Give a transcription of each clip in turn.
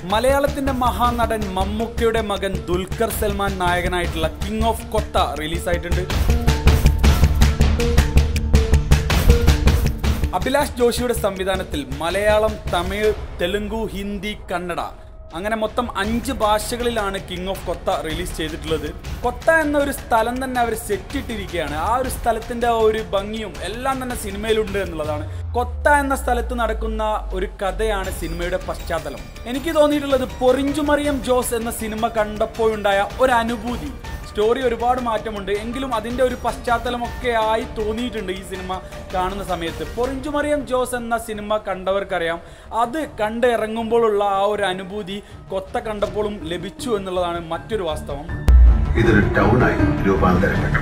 മലയാളത്തിന്റെ മഹാനടൻ മമ്മൂക്കയുടെ മകൻ ദുൽഖർ സൽമാൻ നായകനായിട്ടുള്ള കിങ് ഓഫ് കൊത്ത റിലീസായിട്ടുണ്ട് അഭിലാഷ് ജോഷിയുടെ സംവിധാനത്തിൽ മലയാളം തമിഴ് തെലുങ്കു ഹിന്ദി കന്നഡ അങ്ങനെ മൊത്തം അഞ്ച് ഭാഷകളിലാണ് കിങ് ഓഫ് കൊത്ത റിലീസ് ചെയ്തിട്ടുള്ളത് കൊത്ത എന്ന ഒരു സ്ഥലം തന്നെ അവർ സെറ്റിട്ടിരിക്കുകയാണ് ആ ഒരു സ്ഥലത്തിന്റെ ആ ഒരു ഭംഗിയും എല്ലാം തന്നെ സിനിമയിലുണ്ട് എന്നുള്ളതാണ് കൊത്ത എന്ന സ്ഥലത്ത് നടക്കുന്ന ഒരു കഥയാണ് സിനിമയുടെ പശ്ചാത്തലം എനിക്ക് തോന്നിയിട്ടുള്ളത് പൊറിഞ്ചുമറിയം ജോസ് എന്ന സിനിമ കണ്ടപ്പോഴുണ്ടായ ഒരു അനുഭൂതി സ്റ്റോറി ഒരുപാട് മാറ്റമുണ്ട് എങ്കിലും അതിൻ്റെ ഒരു പശ്ചാത്തലമൊക്കെ ആയി തോന്നിയിട്ടുണ്ട് ഈ സിനിമ കാണുന്ന സമയത്ത് പൊറിഞ്ചുമറിയം ജോസ് എന്ന സിനിമ കണ്ടവർക്കറിയാം അത് കണ്ട് ഇറങ്ങുമ്പോഴുള്ള ആ ഒരു അനുഭൂതി കൊത്ത കണ്ടപ്പോഴും ലഭിച്ചു എന്നുള്ളതാണ് മറ്റൊരു വാസ്തവം ഇതൊരു ടൗണായി രൂപാന്തരപ്പെട്ടു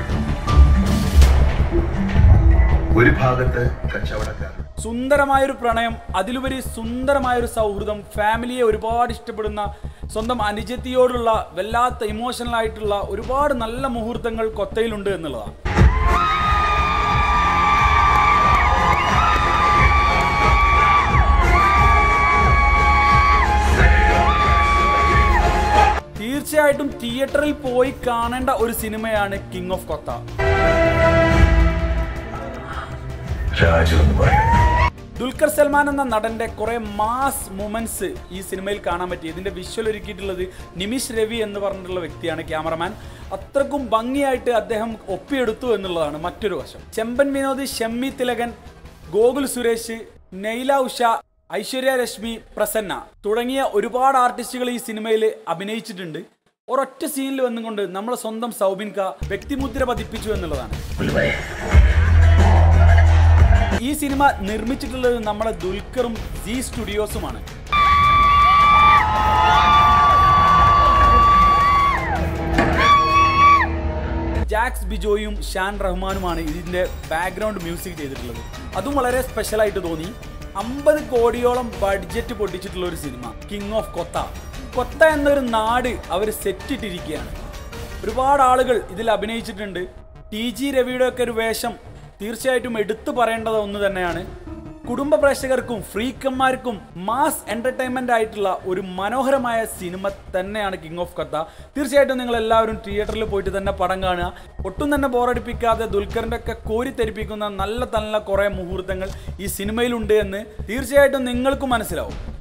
ഒരു ഭാഗത്ത് കച്ചവടക്കാർ സുന്ദരമായൊരു പ്രണയം അതിലുപരി സുന്ദരമായൊരു സൗഹൃദം ഫാമിലിയെ ഒരുപാട് ഇഷ്ടപ്പെടുന്ന സ്വന്തം അനുജത്തിയോടുള്ള വല്ലാത്ത ഇമോഷണൽ ആയിട്ടുള്ള ഒരുപാട് നല്ല മുഹൂർത്തങ്ങൾ കൊത്തയിലുണ്ട് എന്നുള്ളതാണ് തീർച്ചയായിട്ടും തിയേറ്ററിൽ പോയി കാണേണ്ട ഒരു സിനിമയാണ് കിങ് ഓഫ് കൊത്ത രാജു എന്ന് പറയുന്നു ദുൽഖർ സൽമാൻ എന്ന നടന്റെ കുറെ മാസ് മൊമെന്റ്സ് ഈ സിനിമയിൽ കാണാൻ പറ്റി ഇതിന്റെ വിഷ്വൽ ഒരുക്കിയിട്ടുള്ളത് നിമിഷ് രവി എന്ന് പറഞ്ഞിട്ടുള്ള വ്യക്തിയാണ് ക്യാമറമാൻ അത്രക്കും ഭംഗിയായിട്ട് അദ്ദേഹം ഒപ്പിയെടുത്തു എന്നുള്ളതാണ് മറ്റൊരു വശം ചെമ്പൻ വിനോദ് ഷമ്മി തിലകൻ ഗോകുൽ സുരേഷ് നെയ്ല ഉഷ ഐശ്വര്യ രശ്മി പ്രസന്ന തുടങ്ങിയ ഒരുപാട് ആർട്ടിസ്റ്റുകൾ ഈ സിനിമയിൽ അഭിനയിച്ചിട്ടുണ്ട് ഒരൊറ്റ സീനിൽ വന്നുകൊണ്ട് നമ്മളെ സ്വന്തം സൗബിൻക വ്യക്തിമുദ്ര പതിപ്പിച്ചു എന്നുള്ളതാണ് ഈ സിനിമ നിർമ്മിച്ചിട്ടുള്ളത് നമ്മുടെ ദുൽഖറും ജി സ്റ്റുഡിയോസുമാണ് ജാക്സ് ബിജോയും ഷാൻ റഹ്മാനുമാണ് ഇതിന്റെ ബാക്ക്ഗ്രൗണ്ട് മ്യൂസിക് ചെയ്തിട്ടുള്ളത് അതും വളരെ സ്പെഷ്യൽ ആയിട്ട് തോന്നി അമ്പത് കോടിയോളം ബഡ്ജറ്റ് പൊട്ടിച്ചിട്ടുള്ള ഒരു സിനിമ കിങ് ഓഫ് കൊത്ത കൊത്ത എന്നൊരു നാട് അവർ സെറ്റിട്ടിരിക്കുകയാണ് ഒരുപാട് ആളുകൾ ഇതിൽ അഭിനയിച്ചിട്ടുണ്ട് ടി ജി രവിയുടെ ഒക്കെ ഒരു വേഷം തീർച്ചയായിട്ടും എടുത്തു പറയേണ്ടത് ഒന്ന് തന്നെയാണ് കുടുംബ പ്രേക്ഷകർക്കും ഫ്രീക്കന്മാർക്കും മാസ് എന്റർടൈൻമെന്റ് ആയിട്ടുള്ള ഒരു മനോഹരമായ സിനിമ തന്നെയാണ് കിങ് ഓഫ് കഥ തീർച്ചയായിട്ടും നിങ്ങൾ എല്ലാവരും തിയേറ്ററിൽ പോയിട്ട് തന്നെ പടം കാണുക ഒട്ടും തന്നെ ബോറടിപ്പിക്കാതെ ദുൽഖറിന്റെ ഒക്കെ കോരിത്തെരിപ്പിക്കുന്ന നല്ല നല്ല കുറേ മുഹൂർത്തങ്ങൾ ഈ സിനിമയിലുണ്ട് എന്ന് തീർച്ചയായിട്ടും നിങ്ങൾക്കും മനസ്സിലാവും